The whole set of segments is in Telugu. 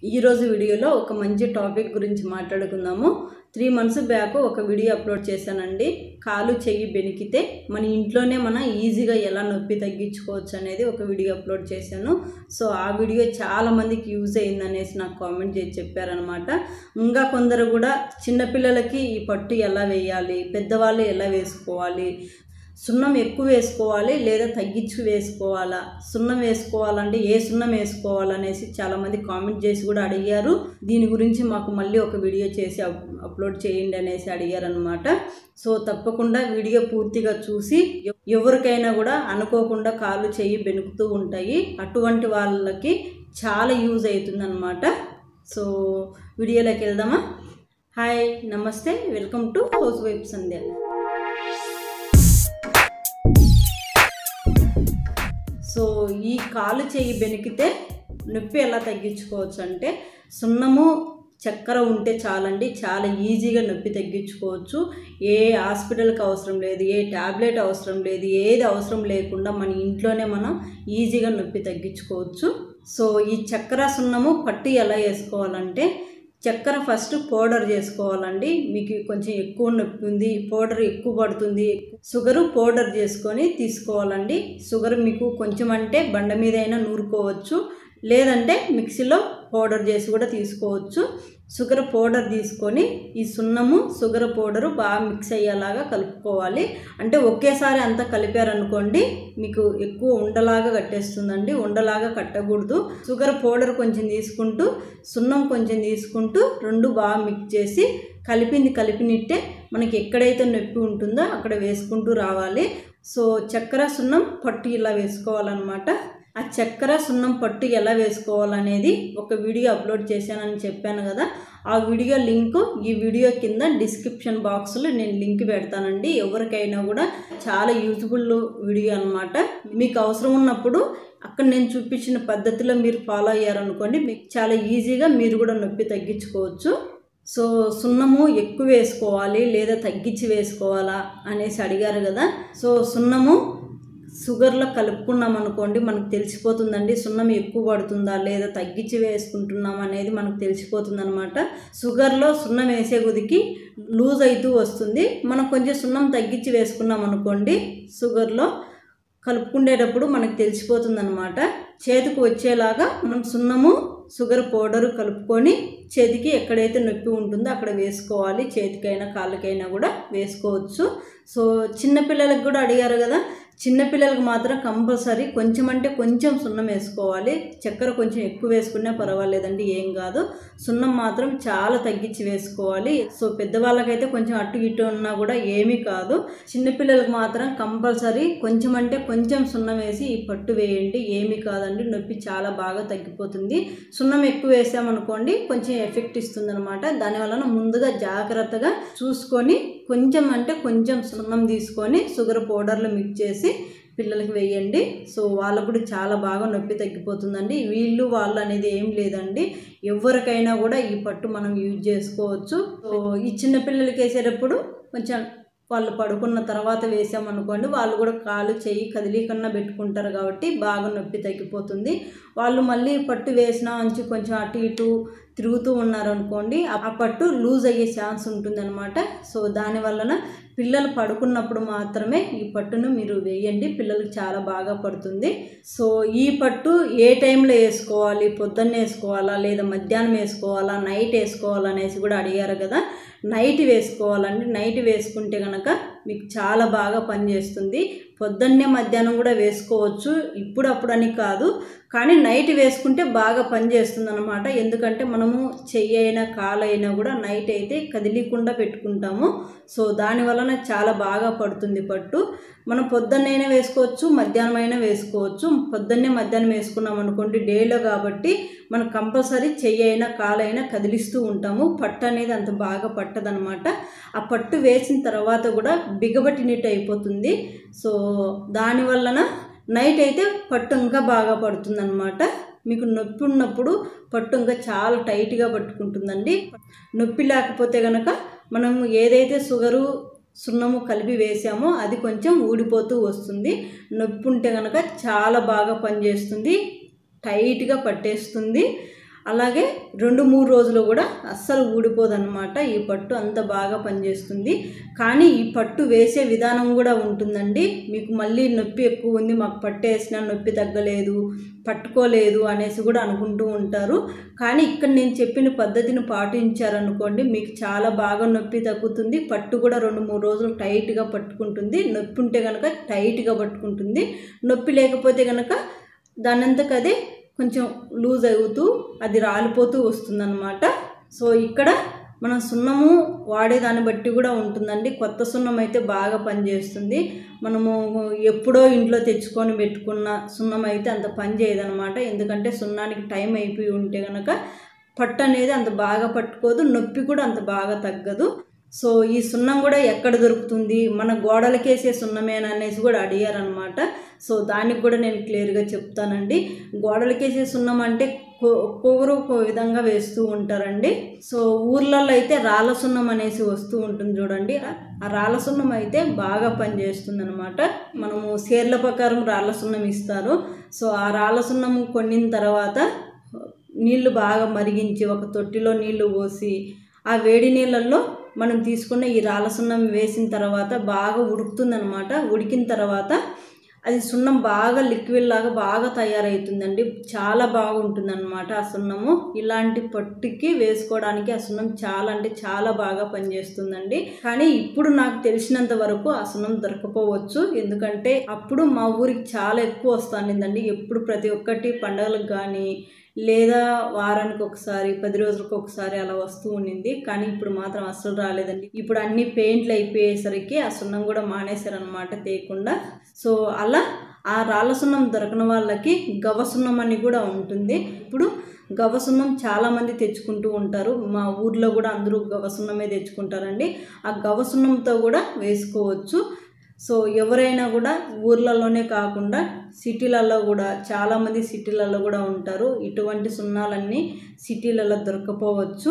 ఈరోజు వీడియోలో ఒక మంచి టాపిక్ గురించి మాట్లాడుకుందాము త్రీ మంత్స్ బ్యాక్ ఒక వీడియో అప్లోడ్ చేశానండి కాలు చెయ్యి బెనికితే మన ఇంట్లోనే మనం ఈజీగా ఎలా నొప్పి తగ్గించుకోవచ్చు అనేది ఒక వీడియో అప్లోడ్ చేశాను సో ఆ వీడియో చాలా మందికి యూజ్ అయిందనేసి నాకు కామెంట్ చేసి చెప్పారనమాట ఇంకా కొందరు కూడా చిన్నపిల్లలకి ఈ పట్టు ఎలా వేయాలి పెద్దవాళ్ళు ఎలా వేసుకోవాలి సున్నం ఎక్కువ వేసుకోవాలి లేదా తగ్గించి వేసుకోవాలా సున్నం వేసుకోవాలంటే ఏ సున్నం వేసుకోవాలనేసి చాలామంది కామెంట్ చేసి కూడా అడిగారు దీని గురించి మాకు మళ్ళీ ఒక వీడియో చేసి అప్- అప్లోడ్ చేయండి అనేసి అడిగారు అనమాట సో తప్పకుండా వీడియో పూర్తిగా చూసి ఎవ- ఎవరికైనా కూడా అనుకోకుండా కాళ్ళు చెయ్యి బెనుకుతూ ఉంటాయి అటువంటి వాళ్ళకి చాలా యూజ్ అవుతుందన్నమాట సో వీడియోలోకి వెళ్దామా హాయ్ నమస్తే welcome to housewife Sandhya so ఈ కాలు చెయ్యి బెనికితే నొప్పి ఎలా తగ్గించుకోవచ్చు అంటే సున్నము చక్కెర ఉంటే చాలండి చాలా ఈజీగా నొప్పి తగ్గించుకోవచ్చు ఏ హాస్పిటల్కి అవసరం లేదు ఏ ట్యాబ్లెట్ అవసరం లేదు ఏది అవసరం లేకుండా మన ఇంట్లోనే మనం ఈజీగా నొప్పి తగ్గించుకోవచ్చు సో ఈ చక్కెర సున్నము పట్టు ఎలా వేసుకోవాలంటే చక్కెర ఫస్ట్ పౌడర్ చేసుకోవాలండి మీకు కొంచెం ఎక్కువ నొప్పి ఉంది పౌడర్ ఎక్కువ పడుతుంది షుగరు పౌడర్ చేసుకొని తీసుకోవాలండి షుగర్ మీకు కొంచెం అంటే బండ మీద అయినా నూరుకోవచ్చు లేదంటే మిక్సీలో పౌడర్ చేసి కూడా తీసుకోవచ్చు షుగర్ పౌడర్ తీసుకొని ఈ సున్నము షుగర్ పౌడరు బాగా మిక్స్ అయ్యేలాగా కలుపుకోవాలి అంటే ఒకేసారి అంతా కలిపారనుకోండి మీకు ఎక్కువ ఉండలాగా కట్టేస్తుందండి ఉండలాగా కట్టకూడదు షుగర్ పౌడర్ కొంచెం తీసుకుంటూ సున్నం కొంచెం తీసుకుంటూ రెండు బాగా మిక్స్ చేసి కలిపింది కలిపినిట్టే మనకి ఎక్కడైతే నొప్పి ఉంటుందో అక్కడ వేసుకుంటూ రావాలి సో చక్కెర సున్నం పట్టు ఇలా వేసుకోవాలన్నమాట ఆ చక్కెర సున్నం పట్టు ఎలా వేసుకోవాలనేది ఒక వీడియో అప్లోడ్ చేశానని చెప్పాను కదా ఆ వీడియో లింక్ ఈ వీడియో కింద డిస్క్రిప్షన్ బాక్స్లో నేను లింక్ పెడతానండి ఎవరికైనా కూడా చాలా యూజ్ఫుల్ వీడియో అనమాట మీకు అవసరం ఉన్నప్పుడు అక్కడ నేను చూపించిన పద్ధతిలో మీరు ఫాలో అయ్యారనుకోండి మీకు చాలా ఈజీగా మీరు కూడా నొప్పి తగ్గించుకోవచ్చు సో సున్నము ఎక్కువ వేసుకోవాలి లేదా తగ్గించి వేసుకోవాలా అనేసి అడిగారు కదా సో సున్నము షుగర్లో కలుపుకున్నాం అనుకోండి మనకు తెలిసిపోతుందండి సున్నం ఎక్కువ పడుతుందా లేదా తగ్గించి వేసుకుంటున్నాం అనేది మనకు తెలిసిపోతుంది అనమాట షుగర్లో సున్నం వేసే కొద్దికి లూజ్ అవుతూ వస్తుంది మనం కొంచెం సున్నం తగ్గించి వేసుకున్నాం అనుకోండి షుగర్లో కలుపుకునేటప్పుడు మనకు తెలిసిపోతుంది అనమాట చేతికి వచ్చేలాగా మనం సున్నము షుగర్ పౌడర్ కలుపుకొని చేతికి ఎక్కడైతే నొప్పి ఉంటుందో అక్కడ వేసుకోవాలి చేతికైనా కాళ్ళకైనా కూడా వేసుకోవచ్చు సో చిన్నపిల్లలకు కూడా అడిగారు కదా చిన్నపిల్లలకు మాత్రం కంపల్సరీ కొంచెం అంటే కొంచెం సున్నం వేసుకోవాలి చక్కెర కొంచెం ఎక్కువ వేసుకున్నా పర్వాలేదండి ఏం కాదు సున్నం మాత్రం చాలా తగ్గించి వేసుకోవాలి సో పెద్దవాళ్ళకైతే కొంచెం అటు ఇటు ఉన్నా కూడా ఏమీ కాదు చిన్నపిల్లలకు మాత్రం కంపల్సరీ కొంచెం అంటే కొంచెం సున్నం వేసి ఈ పట్టు వేయండి ఏమీ కాదండి నొప్పి చాలా బాగా తగ్గిపోతుంది సున్నం ఎక్కువ వేసామనుకోండి కొంచెం ఎఫెక్ట్ ఇస్తుంది అనమాట దానివలన ముందుగా జాగ్రత్తగా చూసుకొని కొంచెం అంటే కొంచెం సున్నం తీసుకొని షుగర్ పౌడర్లో మిక్స్ చేసి పిల్లలకి వేయండి సో వాళ్ళకు కూడా చాలా బాగా నొప్పి తగ్గిపోతుందండి వీళ్ళు వాళ్ళు అనేది ఏం లేదండి ఎవరికైనా కూడా ఈ పట్టు మనం యూజ్ చేసుకోవచ్చు సో ఈ చిన్న పిల్లలకి వేసేటప్పుడు కొంచెం వాళ్ళు పడుకున్న తర్వాత వేసామనుకోండి వాళ్ళు కూడా కాలు చెయ్యి కదిలీకన్నా పెట్టుకుంటారు కాబట్టి బాగా నొప్పి తగ్గిపోతుంది వాళ్ళు మళ్ళీ పట్టు వేసినా అంచి కొంచెం అటు ఇటు తిరుగుతూ ఉన్నారనుకోండి ఆ పట్టు లూజ్ అయ్యే ఛాన్స్ ఉంటుందన్నమాట సో దాని వలన పిల్లలు పడుకున్నప్పుడు మాత్రమే ఈ పట్టును మీరు వేయండి పిల్లలకు చాలా బాగా పడుతుంది సో ఈ పట్టు ఏ టైంలో వేసుకోవాలి పొద్దున్న వేసుకోవాలా లేదా మధ్యాహ్నం వేసుకోవాలా నైట్ వేసుకోవాలా అనేసి కూడా అడిగారు కదా నైట్ వేసుకోవాలండి నైట్ వేసుకుంటే కనుక మీకు చాలా బాగా పనిచేస్తుంది పొద్దున్నే మధ్యాహ్నం కూడా వేసుకోవచ్చు ఇప్పుడు అప్పుడు అని కాదు కానీ నైట్ వేసుకుంటే బాగా పనిచేస్తుంది అనమాట ఎందుకంటే మనము చెయ్యి అయినా కాలైనా కూడా నైట్ అయితే కదిలీకుండా పెట్టుకుంటాము సో దాని వలన చాలా బాగా పడుతుంది పట్టు మనం పొద్దున్నైనా వేసుకోవచ్చు మధ్యాహ్నం అయినా వేసుకోవచ్చు పొద్దున్నే మధ్యాహ్నం వేసుకున్నాం అనుకోండి డేలో కాబట్టి మనం కంపల్సరీ చెయ్యి అయినా కాలైనా కదిలిస్తూ ఉంటాము పట్టు అనేది అంత బాగా పట్టదనమాట ఆ పట్టు వేసిన తర్వాత కూడా బిగబట్టినట్టు అయిపోతుంది సో దాని వలన నైట్ అయితే పట్టు ఇంకా బాగా పడుతుందన్నమాట మీకు నొప్పి ఉన్నప్పుడు పట్టు ఇంకా చాలా టైట్గా పట్టుకుంటుందండి నొప్పి లేకపోతే కనుక మనం ఏదైతే షుగరు సున్నము కలిపి వేసామో అది కొంచెం ఊడిపోతూ వస్తుంది నొప్పి ఉంటే కనుక చాలా బాగా పనిచేస్తుంది టైట్గా పట్టేస్తుంది అలాగే రెండు మూడు రోజులు కూడా అస్సలు ఊడిపోదన్నమాట ఈ పట్టు అంత బాగా పనిచేస్తుంది కానీ ఈ పట్టు వేసే విధానం కూడా ఉంటుందండి మీకు మళ్ళీ నొప్పి ఎక్కువ ఉంది మాకు పట్టు వేసినా నొప్పి తగ్గలేదు పట్టుకోలేదు అనేసి కూడా అనుకుంటూ ఉంటారు కానీ ఇక్కడ నేను చెప్పిన పద్ధతిని పాటించారనుకోండి మీకు చాలా బాగా నొప్పి తగ్గుతుంది పట్టు కూడా రెండు మూడు రోజులు టైట్గా పట్టుకుంటుంది నొప్పి ఉంటే కనుక టైట్గా పట్టుకుంటుంది నొప్పి లేకపోతే కనుక దానంతకదే కొంచెం లూజ్ అవుతూ అది రాలిపోతూ వస్తుందన్నమాట సో ఇక్కడ మనం సున్నము వాడేదాన్ని బట్టి కూడా ఉంటుందండి కొత్త సున్నం అయితే బాగా పనిచేస్తుంది మనము ఎప్పుడో ఇంట్లో తెచ్చుకొని పెట్టుకున్న సున్నం అయితే అంత పని చేయదనమాట ఎందుకంటే సున్నానికి టైం అయిపోయి ఉంటే కనుక పట్టు అనేది అంత బాగా పట్టుకోదు నొప్పి కూడా అంత బాగా తగ్గదు సో ఈ సున్నం కూడా ఎక్కడ దొరుకుతుంది మన గోడలకేసే సున్నమేనా అనేసి కూడా అడిగారనమాట సో దానికి కూడా నేను క్లియర్గా చెప్తానండి గోడలకేసే సున్నం అంటే కొవ్వరు ఒక విధంగా వేస్తూ ఉంటారండి సో ఊర్లలో అయితే రాళ్ళ సున్నం అనేసి వస్తూ ఉంటుంది చూడండి ఆ రాళ్ళ సున్నం అయితే బాగా పనిచేస్తుంది అనమాట మనము సేర్ల ప్రకారం రాళ్ళ సున్నం ఇస్తారు సో ఆ రాళ్ళ సున్నం కొన్నిన తర్వాత నీళ్లు బాగా మరిగించి ఒక తొట్టిలో నీళ్లు పోసి ఆ వేడి నీళ్ళల్లో మనం తీసుకున్న ఈ రాళ్ళ సున్నం వేసిన తర్వాత బాగా ఉడుకుతుందనమాట ఉడికిన తర్వాత అది సున్నం బాగా లిక్విడ్ లాగా బాగా తయారవుతుందండి చాలా బాగుంటుంది అనమాట ఆ సున్నము ఇలాంటి పట్టుకి వేసుకోవడానికి ఆ సున్నం చాలా అంటే చాలా బాగా పనిచేస్తుందండి కానీ ఇప్పుడు నాకు తెలిసినంత వరకు ఆ సున్నం దొరకపోవచ్చు ఎందుకంటే అప్పుడు మా ఊరికి చాలా ఎక్కువ వస్తుందండి ఎప్పుడు ప్రతి ఒక్కటి పండగలకు కానీ లేదా వారానికి ఒకసారి పది రోజులకు ఒకసారి అలా వస్తూ ఉండింది కానీ ఇప్పుడు మాత్రం అస్సలు రాలేదండి ఇప్పుడు అన్ని పెయింట్లు అయిపోయేసరికి ఆ సున్నం కూడా మానేశారనమాట తేయకుండా సో అలా ఆ రాళ్ళ సున్నం దొరకని వాళ్ళకి గవ సున్నం అని కూడా ఉంటుంది ఇప్పుడు గవ సున్నం చాలామంది తెచ్చుకుంటూ ఉంటారు మా ఊర్లో కూడా అందరూ గవ సున్నమే తెచ్చుకుంటారండి ఆ గవ సున్నంతో కూడా వేసుకోవచ్చు సో ఎవరైనా కూడా ఊర్లలోనే కాకుండా సిటీలలో కూడా చాలామంది సిటీలలో కూడా ఉంటారు ఇటువంటి సున్నాలన్నీ సిటీలలో దొరకపోవచ్చు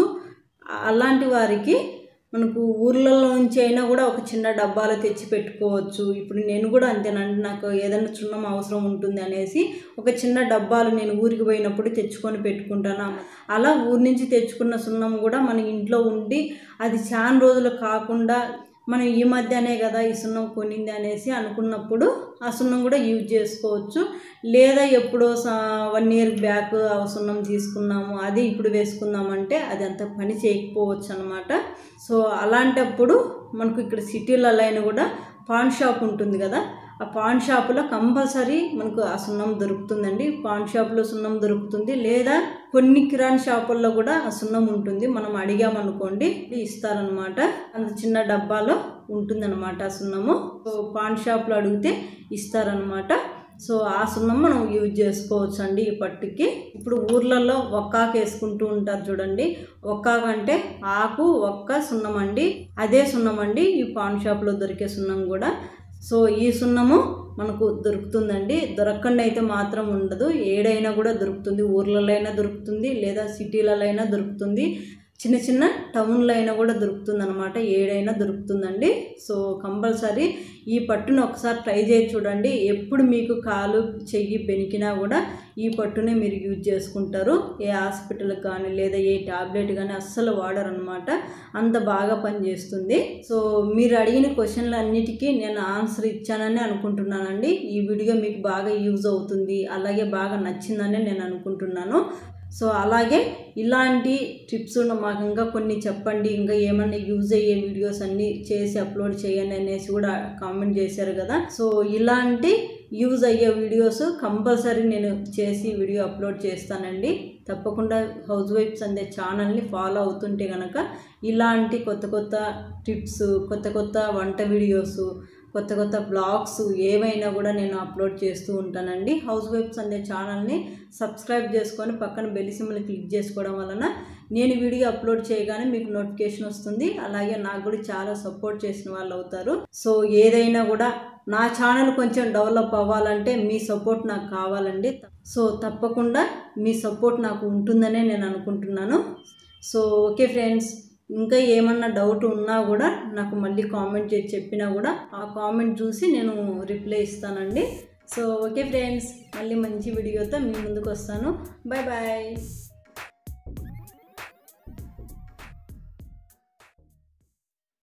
అలాంటి వారికి మనకు ఊర్లలో నుంచి అయినా కూడా ఒక చిన్న డబ్బాలో తెచ్చి పెట్టుకోవచ్చు ఇప్పుడు నేను కూడా అంతేనండి నాకు ఏదైనా సున్నం అవసరం ఉంటుంది అనేసి ఒక చిన్న డబ్బాలు నేను ఊరికి పోయినప్పుడు తెచ్చుకొని పెట్టుకుంటాను అలా ఊరి నుంచి తెచ్చుకున్న సున్నం కూడా మన ఇంట్లో ఉండి అది చాలా రోజులు కాకుండా మనం ఈ మధ్యనే కదా ఈ సున్నం కొనింది అనేసి అనుకున్నప్పుడు ఆ సున్నం కూడా యూజ్ చేసుకోవచ్చు లేదా ఎప్పుడో వన్ ఇయర్ బ్యాక్ ఆ సున్నం తీసుకున్నాము అది ఇప్పుడు వేసుకుందామంటే అది అంత పని చేయకపోవచ్చు అనమాట సో అలాంటప్పుడు మనకు ఇక్కడ సిటీలలో అయినా కూడా పాన్ షాప్ ఉంటుంది కదా ఆ పాన్ షాపులో కంపల్సరీ మనకు ఆ సున్నం దొరుకుతుందండి పాన్ షాప్లో సున్నం దొరుకుతుంది లేదా కొన్ని కిరాణ్ షాపుల్లో కూడా ఆ సున్నం ఉంటుంది మనం అడిగామనుకోండి ఇస్తారనమాట అంత చిన్న డబ్బాలో ఉంటుందన్నమాట ఆ సున్నము సో పాన్ షాప్లో అడిగితే ఇస్తారనమాట సో ఆ సున్నం మనం యూజ్ చేసుకోవచ్చు అండి ఈ పట్టుకి ఇప్పుడు ఊర్లలో ఒక్కాకు వేసుకుంటూ ఉంటారు చూడండి ఒక్కాకు అంటే ఆకు ఒక్క సున్నం అండి అదే సున్నం అండి ఈ పాన్ షాప్లో దొరికే సున్నం కూడా సో ఈ సున్నము మనకు దొరుకుతుందండి దొరకకుండా అయితే మాత్రం ఉండదు ఏడైనా కూడా దొరుకుతుంది ఊర్లలో అయినా దొరుకుతుంది లేదా సిటీలలో అయినా దొరుకుతుంది చిన్న చిన్న టౌన్లో అయినా కూడా దొరుకుతుంది అనమాట ఏడైనా దొరుకుతుందండి సో కంపల్సరీ ఈ పట్టును ఒకసారి ట్రై చేసి చూడండి ఎప్పుడు మీకు కాలు చెయ్యి బెనికినా కూడా ఈ పట్టునే మీరు యూజ్ చేసుకుంటారు ఏ హాస్పిటల్కి కానీ లేదా ఏ టాబ్లెట్ కానీ అస్సలు వాడరు అనమాట అంత బాగా పనిచేస్తుంది సో మీరు అడిగిన క్వశ్చన్లు అన్నిటికీ నేను ఆన్సర్ ఇచ్చానని అనుకుంటున్నానండి ఈ వీడియో మీకు బాగా యూజ్ అవుతుంది అలాగే బాగా నచ్చిందని నేను అనుకుంటున్నాను సో అలాగే ఇలాంటి టిప్స్ మాకు ఇంకా కొన్ని చెప్పండి ఇంకా ఏమన్నా యూజ్ అయ్యే వీడియోస్ అన్నీ చేసి అప్లోడ్ చేయండి అనేసి కూడా కామెంట్ చేశారు కదా సో ఇలాంటి యూజ్ అయ్యే వీడియోస్ కంపల్సరీ నేను చేసి వీడియో అప్లోడ్ చేస్తానండి తప్పకుండా హౌస్ వైఫ్స్ అనే ఛానల్ని ఫాలో అవుతుంటే కనుక ఇలాంటి కొత్త కొత్త టిప్స్ కొత్త కొత్త వంట వీడియోస్ కొత్త కొత్త బ్లాగ్స్ ఏవైనా కూడా నేను అప్లోడ్ చేస్తూ ఉంటానండి హౌస్ వైఫ్స్ అనే ఛానల్ని సబ్స్క్రైబ్ చేసుకొని పక్కన బెల్ సింబల్ క్లిక్ చేసుకోవడం వలన నేను వీడియో అప్లోడ్ చేయగానే మీకు నోటిఫికేషన్ వస్తుంది అలాగే నాకు కూడా చాలా సపోర్ట్ చేసిన వాళ్ళు అవుతారు సో ఏదైనా కూడా నా ఛానల్ కొంచెం డెవలప్ అవ్వాలంటే మీ సపోర్ట్ నాకు కావాలండి సో తప్పకుండా మీ సపోర్ట్ నాకు ఉంటుందనే నేను అనుకుంటున్నాను సో ఓకే ఫ్రెండ్స్ ఇంకా ఏమన్నా డౌట్ ఉన్నా కూడా నాకు మళ్ళీ కామెంట్ చేసి చెప్పినా కూడా ఆ కామెంట్ చూసి నేను రిప్లై ఇస్తానండి సో ఓకే ఫ్రెండ్స్ మళ్ళీ మంచి వీడియోతో మీ ముందుకు వస్తాను బాయ్ బాయ్